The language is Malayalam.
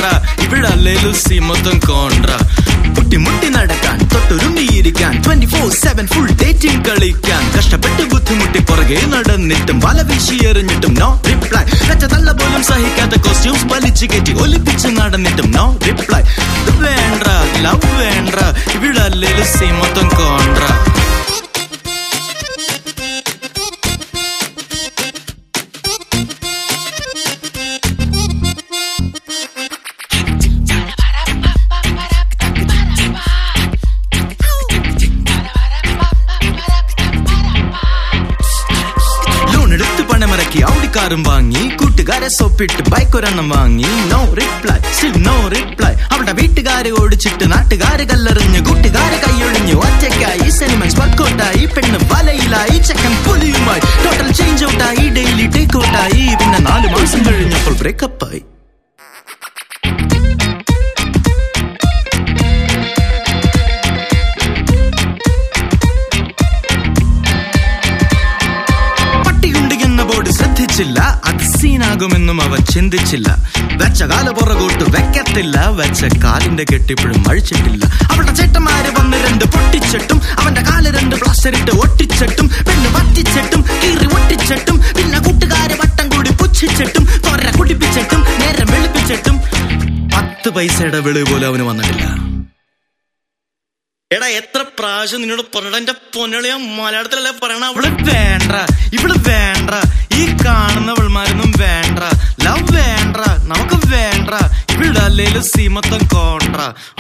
വേണ്ട ഇവിടെ അല്ലേലും സീമൊത്തം കോൺട്ര മുട്ടി മുട്ടി നടക്കാൻ തൊട്ടുരുമ്പിയിരിക്കാൻ twenty four seven full dating കളിക്കാൻ കഷ്ടപ്പെട്ട് ബുദ്ധിമുട്ടി പുറകെ നടന്നിട്ടും വല വീശി എറിഞ്ഞിട്ടും നോ റിപ്ലൈ കച്ച തള്ള പോലും സഹിക്കാത്ത കോസ്റ്റ്യൂംസ് വലിച്ചു കയറ്റി ഒലിപ്പിച്ച് നടന്നിട്ടും നോ റിപ്ലൈ വേണ്ട ലവ് വേണ്ട ഇവിടെ അല്ലേലും സീമൊത്തം കോൺട്ര ലോൺ എടുത്ത് പണമിറക്കി ഔഡിക്കാറും വാങ്ങി കൂട്ടുകാരെ സൊപ്പിട്ട് ബൈക്ക് ഒരെണ്ണം വാങ്ങി no reply still no reply അവിടെ വീട്ടുകാരെ ഓടിച്ചിട്ട് നാട്ടുകാര് കല്ലെറിഞ്ഞ് കൂട്ടുകാര് കൈയൊഴിഞ്ഞു ഒറ്റയ്ക്കായി സെനിമൻസ് വർക്കൗട്ടായി പെണ്ണ് വലയിലായി ചെക്കൻ പുലിയുമായി ടോട്ടൽ ചേഞ്ച് ഔട്ടായി ഡെയിലി ടേക്ക് ഔട്ടായി പിന്നെ നാല് മാസം കഴിഞ്ഞപ്പോൾ ബ്രേക്കപ്പ് ആയി പട്ടിയുണ്ട് എന്ന ബോർഡ് ശ്രദ്ധിച്ചില്ല അത് സീനാകുമെന്നും അവ ചിന്തിച്ചില്ല വെച്ച കാല പുറകോട്ട് വെക്കത്തില്ല വെച്ച കാലിന്റെ കെട്ടിപ്പോഴും അഴിച്ചിട്ടില്ല അവളുടെ ചേട്ടന്മാര് വന്ന് രണ്ട് പൊട്ടിച്ചിട്ടും അവന്റെ കാല് രണ്ട് പ്ലാസ്റ്റർ ഇട്ട് ഒട്ടിച്ചിട്ടും പെണ്ണ് പറ്റിച്ചിട്ടും കീറി ഒട്ടിച്ചിട്ടും പിന്നെ കൂട്ടുകാര് വട്ടം കൂടി പുച്ഛിച്ചിട്ടും തൊര കുടിപ്പിച്ചിട്ടും നേരം വെളുപ്പിച്ചിട്ടും പത്ത് പൈസയുടെ വെളിവ് പോലും അവന് വന്നിട്ടില്ല എടാ എത്ര പ്രാവശ്യം നിന്നോട് പറഞ്ഞ എന്റെ പൊന്നളിയ മലയാളത്തിലല്ലേ പറയണ അവള് വേണ്ട ഇവള് വേണ്ട ഈ കാണുന്നവൾമാരൊന്നും വേണ്ട ലവ് വേണ്ട നമുക്ക് വേണ്ട ഇവിടെ അല്ലേലും സീമത്തം കോണ്ട